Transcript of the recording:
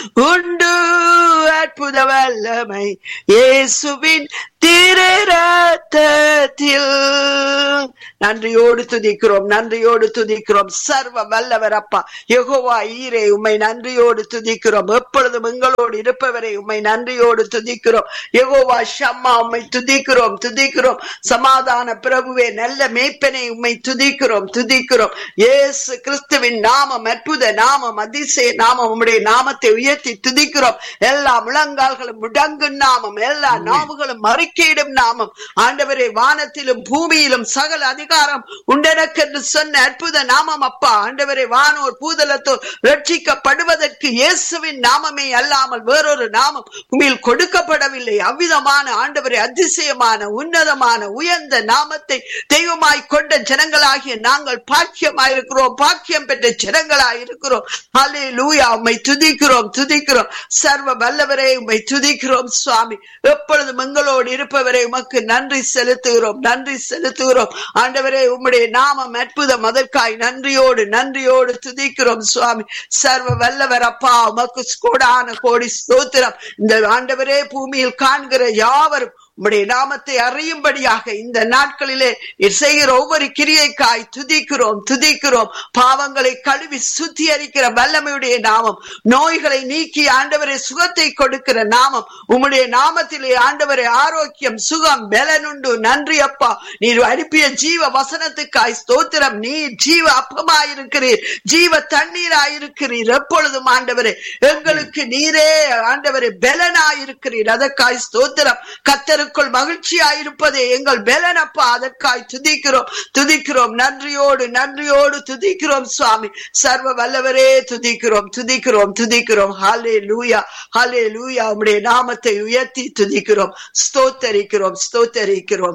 உண்டு அற்புத வல்லமை இயேசுவின் திரு ரத்தத்தில் நன்றியோடு துதிக்கிறோம் நன்றியோடு துதிக்கிறோம் சர்வ வல்லவர் அப்பா யெகோவா ஈரே உம்மை நன்றியோடு துதிக்கிறோம் எப்பொழுதும் எங்களோடு இருப்பவரை உம்மை நன்றியோடு துதிக்கிறோம் யெகோவா ஷம்மா உம்மை துதிக்கிறோம் துதிக்கிறோம் சமாதான பிரபுவே நல்ல மேய்ப்பனை உம்மை துதிக்கிறோம் துதிக்கிறோம் இயேசு கிறிஸ்துவின் நாமம் அற்புத நாமம் அதிசய நாமம் உம்முடைய நாமத்தை உயர்த்தி துதிக்கிறோம் எல்லா முழங்கால்களும் முடங்கும் நாமம் எல்லா நாவுகளும் மறிக்கையிடும் நாமம் ஆண்டவரே வானத்திலும் பூமியிலும் சகல அதிகாரம் உண்டனக்கென்று சொன்ன அற்புத நாமம் அப்பா ஆண்டவரே வானோர் பூதலத்தோர் ரட்சிக்கப்படுவதற்கு இயேசுவின் நாமமே அல்லாமல் வேறொரு நாமம் உண்மையில் கொடுக்கப்படவில்லை அவ்விதமான ஆண்டவரே அதிசயமான உன்னதமான உயர்ந்த நாமத்தை தெய்வமாய் கொண்ட ஜனங்களாகிய நாங்கள் பாக்கியமாயிருக்கிறோம் பாக்கியம் பெற்ற ஜனங்களாயிருக்கிறோம் ஹலே லூயா உம்மை துதிக்கிறோம் துதிக்கிறோம் சர்வ வல்லவரே உம்மை துதிக்கிறோம் சுவாமி எப்பொழுதும் எங்களோடு இருப்பவரை உமக்கு நன்றி செலுத்துகிறோம் நன்றி செலுத்துகிறோம் ஆண்டவரே உம்முடைய நாமம் அற்புதம் அதற்காய் நன்றியோடு நன்றியோடு துதிக்கிறோம் சுவாமி சர்வ வல்லவர் அப்பா உமக்கு கோடான கோடி ஸ்தோத்திரம் இந்த ஆண்டவரே பூமியில் காண்கிற யாவரும் உம்முடைய நாமத்தை அறியும்படியாக இந்த நாட்களிலே செய்கிற ஒவ்வொரு கிரியைக்காய் துதிக்கிறோம் துதிக்கிறோம் பாவங்களை கழுவி சுத்திகரிக்கிற வல்லமையுடைய நாமம் நோய்களை நீக்கி ஆண்டவரை சுகத்தை கொடுக்கிற நாமம் உம்முடைய நாமத்திலே ஆண்டவரை ஆரோக்கியம் சுகம் பலனுண்டு நன்றி அப்பா நீர் அனுப்பிய ஜீவ வசனத்துக்காய் ஸ்தோத்திரம் நீர் ஜீவ அப்பமாயிருக்கிறீர் ஜீவ தண்ணீராயிருக்கிறீர் எப்பொழுதும் ஆண்டவரே எங்களுக்கு நீரே ஆண்டவரே பலனாயிருக்கிறீர் அதற்காய் ஸ்தோத்திரம் கத்தருக்குள் மகிழ்ச்சியாயிருப்பதே எங்கள் பலனப்பா அதற்காய் துதிக்கிறோம் துதிக்கிறோம் நன்றியோடு நன்றியோடு துதிக்கிறோம் சுவாமி சர்வ வல்லவரே துதிக்கிறோம் துதிக்கிறோம் துதிக்கிறோம் ஹாலே லூயா ஹாலே லூயா உம்முடைய நாமத்தை உயர்த்தி துதிக்கிறோம் ஸ்தோத்தரிக்கிறோம் ஸ்தோத்தரிக்கிறோம்